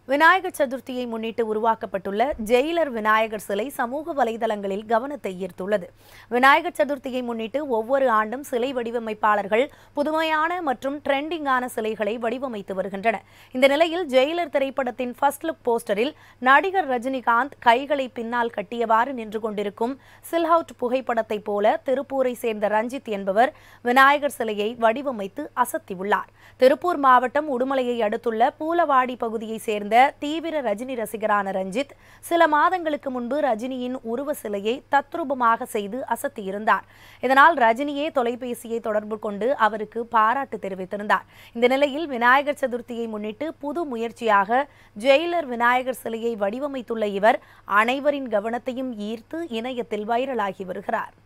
விநாயகர் சதுர்த்தியை முன்னிட்டு உருவாக்கப்பட்டுள்ள ஜெயிலர் விநாயகர் சிலை சமூக வலைதளங்களில் கவனத்தை ஈர்த்துள்ளது விநாயகர் சதுர்த்தியை முன்னிட்டு ஒவ்வொரு ஆண்டும் சிலை வடிவமைப்பாளர்கள் புதுமையான மற்றும் ட்ரெண்டிங்கான சிலைகளை வடிவமைத்து வருகின்றனர் இந்த நிலையில் ஜெயிலர் திரைப்படத்தின் ஃபர்ஸ்ட் லுக் போஸ்டரில் நடிகர் ரஜினிகாந்த் கைகளை பின்னால் கட்டியவாறு நின்று கொண்டிருக்கும் சில்ஹவுட் புகைப்படத்தைப் போல திருப்பூரை சேர்ந்த ரஞ்சித் என்பவர் விநாயகர் சிலையை வடிவமைத்து அசத்தியுள்ளார் திருப்பூர் மாவட்டம் உடுமலையை அடுத்துள்ள பூலவாடி பகுதியைச் சேர்ந்த தீவிர ரஜினி ரசிகரான ரஞ்சித் சில மாதங்களுக்கு முன்பு ரஜினியின் உருவ சிலையை தத்ரூபமாக செய்து அசத்தியிருந்தார் இதனால் ரஜினியே தொலைபேசியை தொடர்பு கொண்டு அவருக்கு பாராட்டு தெரிவித்திருந்தார் இந்த நிலையில் விநாயகர் சதுர்த்தியை முன்னிட்டு புது முயற்சியாக ஜெயிலர் விநாயகர் சிலையை வடிவமைத்துள்ள இவர் அனைவரின் கவனத்தையும் ஈர்த்து இணையத்தில் வைரலாகி வருகிறார்